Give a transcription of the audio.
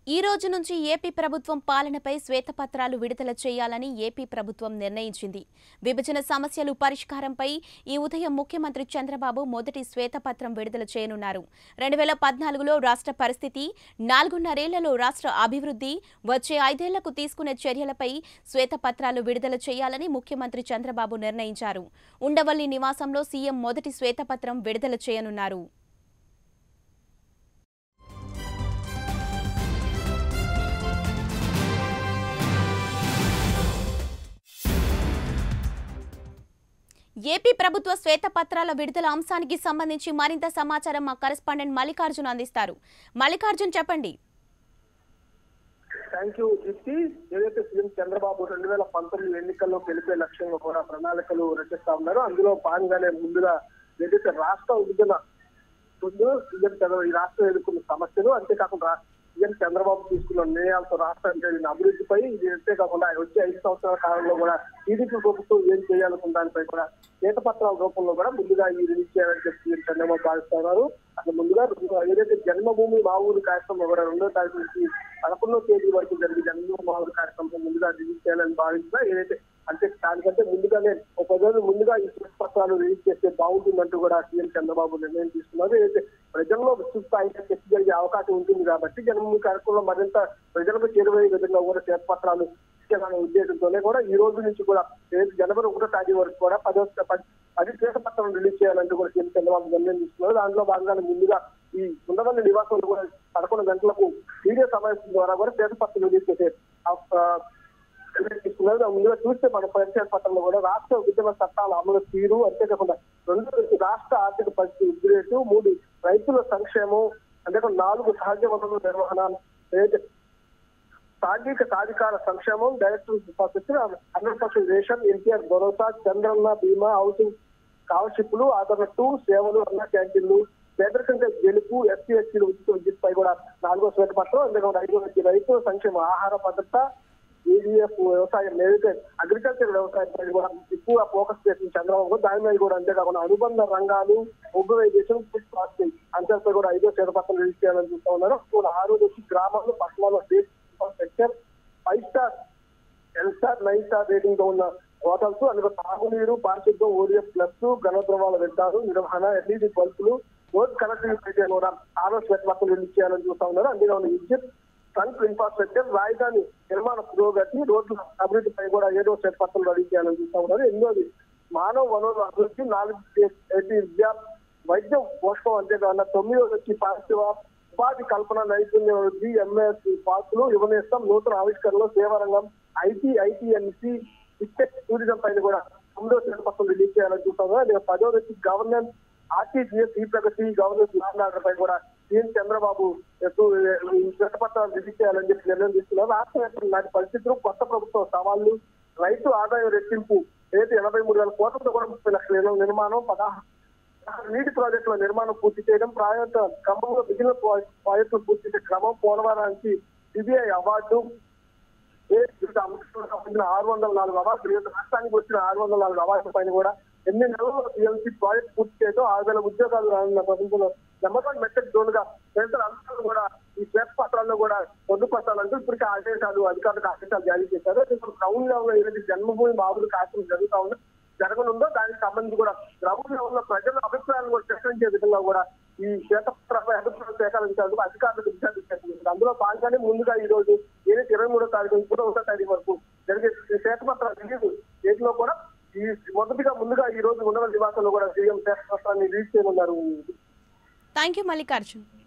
ఈ రోజు నుంచి ఏపీ ప్రభుత్వం పాలనపై శ్వేతపత్రాలు విడుదల చేయాలని ఏపీ ప్రభుత్వం నిర్ణయించింది విభజన సమస్యలు పరిష్కారంపై ఈ ఉదయం ముఖ్యమంత్రి చంద్రబాబు మొదటి శ్వేతపత్రం విడుదల చేయనున్నారు రెండు వేల పద్నాలుగులో రాష్ట్ర పరిస్థితి నాలుగున్నరేళ్లలో రాష్ట్ర అభివృద్ధి వచ్చే ఐదేళ్లకు తీసుకునే చర్యలపై శ్వేతపత్రాలు విడుదల చేయాలని ముఖ్యమంత్రి చంద్రబాబు నిర్ణయించారు ఉండవల్లి నివాసంలో సీఎం మొదటి శ్వేతపత్రం విడుదల చేయనున్నారు ఏపీ ప్రభుత్వ శ్వేతపత్రాల విడుదల అంశానికి సంబంధించి మరింత సమాచారం మా కరెస్పాండెంట్ మల్లికార్జున్ అందిస్తారు మల్లికార్జున్ చెప్పండి థ్యాంక్ యూ దీప్తి ఏదైతే సీఎం చంద్రబాబు రెండు వేల పంతొమ్మిది ఎన్నికల్లో గెలిపే లక్ష్యంగా కూడా ప్రణాళికలు రచిస్తా ఉన్నారు అందులో భాగంగానే ముందుగా ఏదైతే రాష్ట్ర విభజన ముందు సీఎం చంద్ర ఈ రాష్ట్రం ఎదుర్కొన్న సమస్యలు అంతేకాకుండా సీఎం చంద్రబాబు తీసుకున్న నిర్ణయాలతో రాష్ట్రానికి జరిగిన అభివృద్ధిపై ఇది అంతేకాకుండా వచ్చే ఐదు సంవత్సరాల కాలంలో కూడా టీడీపీ ప్రభుత్వం ఏం చేయాలనుకున్న దానిపై కూడా ఏకపత్రాల రూపంలో కూడా ముందుగా ఈ రిలీజ్ చేయాలని చెప్పి సీఎం చంద్రబాబు భావిస్తున్నారు అసలు ముందుగా ఏదైతే జన్మభూమి మా ఊరు కార్యక్రమం కూడా రెండో తారీఖు నుంచి పదకొండో తేదీ వరకు జరిగే జన్మభూమి మా ఊరు కార్యక్రమం ముందుగా రిలీజ్ చేయాలని భావిస్తున్నా ఏదైతే అంటే దానికంటే ముందుగానే ఒక రోజు ముందుగా ఈ పత్రాలు రిలీజ్ చేస్తే బాగుంటుందంటూ కూడా సీఎం చంద్రబాబు నిర్ణయం తీసుకున్నారు ఏదైతే ప్రజల్లో విస్తృత స్థాయిలో చర్చ జరిగే అవకాశం ఉంటుంది కాబట్టి జన్మభూమి కార్యక్రమంలో మరింత ప్రజలకు చేరువయ్యే విధంగా కూడా శ్వేతపత్రాలు ఇచ్చేదనే ఉద్దేశంతోనే కూడా ఈ రోజు నుంచి కూడా రేపు జనవరి ఒకటో తారీఖు వరకు కూడా పదో పది- పది శ్వేతపత్రం రిలీజ్ చేయాలంటూ కూడా సీఎం చంద్రబాబు నిర్ణయం తీసుకున్నారు దాంట్లో భాగంగా ముందుగా ఈ ఉండవల్లి నివాసంలో కూడా పదకొండు గంటలకు వీడియో సమావేశం ద్వారా కూడా శ్వేతపత్రం రిలీజ్ చేసే ఆ, నిర్ణయం తీసుకున్నారు దాని ముందుగా చూస్తే మన పరిచయ పత్రంలో కూడా రాష్ట్ర విభజన చట్టాల అమలు తీరు అంతేకాకుండా రెండు రాష్ట్ర ఆర్థిక పరిస్థితి వృద్ధి రేటు మూడు రైతుల సంక్షేమం అంతేకాకుండా నాలుగు సహజ వనరుల నిర్వహణ ఏదైతే సాంఘిక సాధికార సంక్షేమం director infrastructure hundred percent ration NTR Bharosa Chandranna బీమా హౌసింగ్ స్కాలర్షిప్లు ఆదరణ టూ సేవలు అన్న క్యాంటీన్లు పేదరికంగా గెలుపు ఎస్సీ ఎస్టీలు ఉచిత విద్యుత్పై కూడా నాలుగో శ్వేతపత్రం అంతేకాకుండా ఐదో రైతుల సంక్షేమ ఆహార భద్రత ఈడీఎఫ్ వ్యవసాయం ఏదైతే అగ్రికల్చర్ వ్యవసాయం పై కూడా ఎక్కువ ఫోకస్ చేసిన చంద్రబాబు దాని మీద కూడా అంతేకాకుండా అనుబంధ రంగాలు మొబిలైజేషన్ ఫుడ్ ప్రాసెసింగ్ అంశాలపై కూడా ఐదో శ్వేతపత్రం రిలీజ్ చేయాలని చూస్తా ఉన్నారు కూడా ఆరు నుంచి గ్రామాలు పట్టణాల్లో state infrastructure five star ten star nine star rating తో ఉన్న హోటల్స్ అందులో తాగునీరు పారిశుద్ధ్యం ఓడిఎఫ్ ప్లస్ ఘనద్రవాల వ్యర్థాలు నిర్వహణ ఎల్ఈడి బల్బులు రోడ్ కనెక్టివిటీ అని కూడా ఆరో శ్వేతపత్రం రిలీజ్ చేయాలని చూస్తా ఉన్నారు అందులో ఉన్న విద్యుత్ ట్రంక్ ఇన్ఫ్రాస్ట్రక్చర్ రాజధాని నిర్మాణ పురోగతి రోడ్ల అభివృద్ధిపై కూడా ఏడో శ్వేతపత్రం రిలీజ్ చేయాలని చూస్తా ఉన్నారు ఎనిమిదోది మానవ వనరుల అభివృద్ధి నాలుగు ఏపీ విద్య వైద్యం పోషకం అంతేకాకుండా తొమ్మిదోది వచ్చి పారిశ్రమ ఉపాధి కల్పన నైపుణ్య వృద్ధి ఎంఎస్ పార్కులు యువనేస్తం నూతన ఆవిష్కరణలు సేవారంగం ఐటీ ఐటీఎన్సి ఫిట్టెక్ టూరిజం పైన కూడా తొమ్మిదో శ్రేణపత్రం రిలీజ్ చేయాలని చూస్తాము అదే పదో వచ్చి గవర్నెన్స్ ఆర్టీజీఎస్ ఈ ప్రగతి గవర్నెన్స్ ల్యాండ్ ఆర్డర్ పై కూడా సీఎం చంద్రబాబు ఎక్కువ ఈ శ్వేతపత్రాలు రిలీజ్ చేయాలని చెప్పి నిర్ణయం తీసుకున్నారు రాష్ట్ర వ్యాప్తంగా నాటి పరిస్థితులు కొత్త ప్రభుత్వ సవాళ్లు రైతు ఆదాయం రెట్టింపు ఏదైతే ఎనభై మూడు వేల కోట్లతో కూడా ముప్పై లక్షల ఇళ్ల నిర్మాణం పదహారు నీటి ప్రాజెక్టుల నిర్మాణం పూర్తి చేయడం ప్రాజెక్టు క్రమంలో మిగిలిన ప్రాజెక్టు- ప్రాజెక్టులు పూర్తి చేసే క్రమం పోలవరానికి సిబిఐ అవార్డు ఏ వివిధ అంశాలకు సంబంధించిన ఆరు వందల నాలుగు అవార్డులు వివిధ రాష్ట్రానికి వచ్చిన ఆరు వందల నాలుగు అవార్డుల పైన కూడా ఎన్ని నెలల్లో టీఎంసీ ప్రాజెక్ట్ పూర్తి చేయడం ఆరు వేల ఉద్యోగాలు రానున్న ప్రభుత్వంలో నమ్మకం మెట్టక్ జోన్గా తదితర అంశాలు కూడా ఈ శ్వేత పత్రాల్లో కూడా పొందుపరచాలంటూ ఇప్పటికే ఆదేశాలు అధికారులకు ఆదేశాలు జారీ చేశారు ఇప్పుడు గ్రౌండ్ లెవెల్ లో ఏదైతే జన్మభూమి బాబులు కార్యక్రమం జరుగుతా ఉందో జరగనుందో దానికి సంబంధించి కూడా గ్రౌండ్ లెవెల్ లో ప్రజల అభిప్రాయాలను కూడా సేకరించే విధంగా కూడా ఈ శ్వేతపత్రంపై అభిప్రాయాలు సేకరించేందుకు అధికారులకు దిశాలు చేస్తుంది అందులో భాగంగానే ముందుగా ఈ రోజు ఏదైతే ఇరవై మూడో తారీఖు నుంచి కూడా ఒకటో తారీఖు వరకు జరిగే ఈ శ్వేతపత్ర రిలీజ్ వీటిలో కూడా ఈ మొదటిగా ముందుగా ఈ రోజు ఉన్నత నివాసంలో కూడా సీఎం శ్వేతపత్రాన్ని రిలీజ్ చేయనున్నారు థ్యాంక్ యూ మల్లికార్జున్